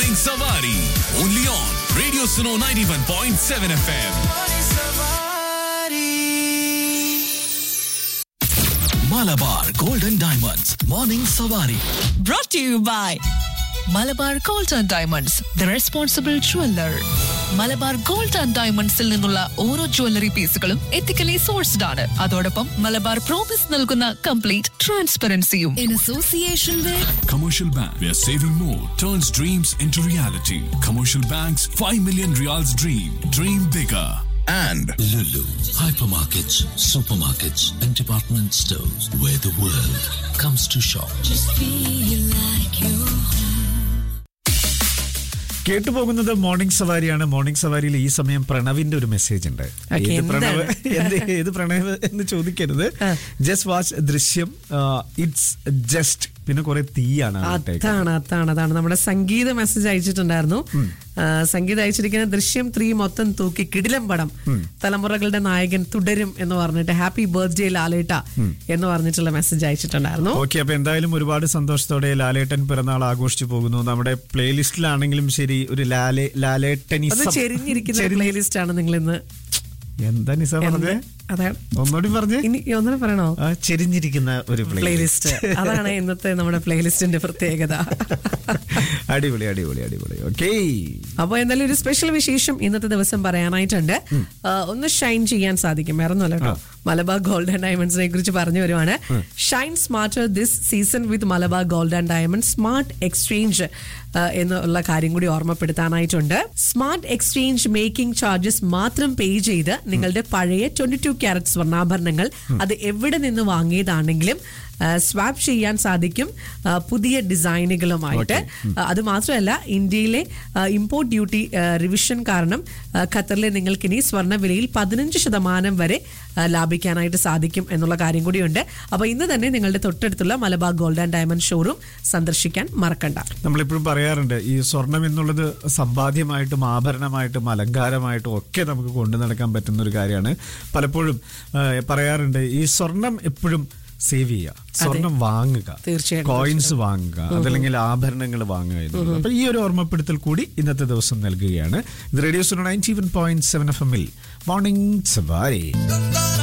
Morning Savari. Only on Radio Suno 91.7 FM. Malabar Golden Diamonds. Morning Savari. brought to you by Malabar Gold and Diamonds the responsible jeweller Malabar Gold and ഡയമണ്ട്സിൽ നിന്നുള്ള ഓരോ jewellery പീസുകളും ethically sourced ആണ് അതോടൊപ്പം Malabar promise നൽകുന്ന complete ട്രാൻസ്പെറൻസിയും in association with Commercial Bank, where saving more turns dreams into reality. Commercial Bank's 5 million reals dream. Dream bigger. And Lulu, hypermarkets, supermarkets, and department stores where the world comes to shop. കേട്ടുപോകുന്നത് morning സവാരിയാണ് morning സവാരിയിൽ ഈ സമയം പ്രണവിന്റെ ഒരു message ഉണ്ട് Okay, ഏത് പ്രണവ് എന്താണ്? എന്ത് ഏത് പ്രണവ് എന്ന് ചോദിക്കരുത് just watch Drishyam it's just പിന്നെ കുറെ തീയാണ് ആ ഇട്ടേക്കുന്നത്. അതാണ് അതാണ് അതാണ് നമ്മുടെ സംഗീത മെസ്സേജ് അയച്ചിട്ടുണ്ടായിരുന്നു ആ, സംഗീത അയച്ചിരിക്കുന്ന ദൃശ്യം ത്രീ മൊത്തം തൂക്കി കിടിലം പടം തലമുറകളുടെ നായകൻ തുടരും എന്ന് പറഞ്ഞിട്ട് ഹാപ്പി ബർത്ത്ഡേ ലാലേട്ട എന്ന് പറഞ്ഞിട്ടുള്ള മെസ്സേജ് അയച്ചിട്ടുണ്ടായിരുന്നു ഓക്കെ അപ്പൊ എന്തായാലും ഒരുപാട് സന്തോഷത്തോടെ ലാലേട്ടൻ പിറന്നാൾ ആഘോഷിച്ചു പോകുന്നു നമ്മുടെ പ്ലേലിസ്റ്റിലാണെങ്കിലും ശരി ഒരു ലാലേ ലാലേട്ടൻ അത് ചെരിഞ്ഞിരിക്കുന്ന പ്ലേലിസ്റ്റ് ആണ് നിങ്ങൾ ഇന്ന് എന്താ നിസ പറഞ്ഞേ അതാണ് ഒന്നുകൂടി പറഞ്ഞേ ഇനി ഒന്നുകൂടെ പറയണോ ആ, ചെരിഞ്ഞിരിക്കുന്ന ഒരു പ്ലേലിസ്റ്റ് അതാണ് ഇന്നത്തെ നമ്മുടെ പ്ലേലിസ്റ്റിന്റെ പ്രത്യേകത അടിപൊളി അടിപൊളി അടിപൊളി ഓക്കേ അപ്പൊ എന്തായാലും ഒരു സ്പെഷ്യൽ വിശേഷം ഇന്നത്തെ ദിവസം പറയാനായിട്ടുണ്ട് ആ, ഒന്ന് ഷൈൻ ചെയ്യാൻ സാധിക്കും വേറെ ഒന്നുമല്ല കേട്ടോ മലബാർ ഗോൾഡ് ആൻഡ് ഡയമണ്ട്സിനെ കുറിച്ച് പറഞ്ഞു വരുവാണ് shine smarter this season with Malabar Gold and Diamond smart exchange എന്നുള്ള കാര്യം കൂടി ഓർമ്മപ്പെടുത്താനായിട്ടുണ്ട് സ്മാർട്ട് എക്സ്ചേഞ്ച് മേക്കിംഗ് ചാർജസ് മാത്രം പേ ചെയ്ത് നിങ്ങളുടെ പഴയ ട്വന്റി ടു ക്യാരറ്റ് സ്വർണ്ണാഭരണങ്ങൾ അത് എവിടെ നിന്ന് വാങ്ങിയതാണെങ്കിലും സ്വാപ്പ് ചെയ്യാൻ സാധിക്കും ആ, പുതിയ ഡിസൈനുകളുമായിട്ട് ആ, അത് മാത്രമല്ല ഇന്ത്യയിലെ ഇമ്പോർട്ട് ഡ്യൂട്ടി റിവിഷൻ കാരണം ആ, ഖത്തറിലെ നിങ്ങൾക്ക് ഇനി സ്വർണ്ണ വിലയിൽ പതിനഞ്ച് ശതമാനം വരെ ആ, ലാഭിക്കാനായിട്ട് സാധിക്കും എന്നുള്ള കാര്യം കൂടിയുണ്ട് അപ്പൊ ഇന്ന് തന്നെ നിങ്ങളുടെ തൊട്ടടുത്തുള്ള Malabar Gold and Diamond showroom സന്ദർശിക്കാൻ മറക്കണ്ട നമ്മളെപ്പോഴും പറയാറുണ്ട് ഈ സ്വർണം എന്നുള്ളത് സമ്പാദ്യമായിട്ടും ആഭരണമായിട്ടും അലങ്കാരമായിട്ടും ഒക്കെ നമുക്ക് കൊണ്ടു നടക്കാൻ പറ്റുന്ന ഒരു കാര്യമാണ് പലപ്പോഴും ആ, പറയാറുണ്ട് ഈ സ്വർണം എപ്പോഴും സേവ് ചെയ്യുക സ്വർണം വാങ്ങുക തീർച്ചയായിട്ടും, കോയിൻസ് വാങ്ങുക അതല്ലെങ്കിൽ ആഭരണങ്ങൾ വാങ്ങുക എന്നുള്ളത് അപ്പൊ ഈ ഒരു ഓർമ്മപ്പെടുത്തൽ കൂടി ഇന്നത്തെ ദിവസം നൽകുകയാണ് ഇത് radio ninety one point seven F എമ്മിൽ മോർണിംഗ് സവാരി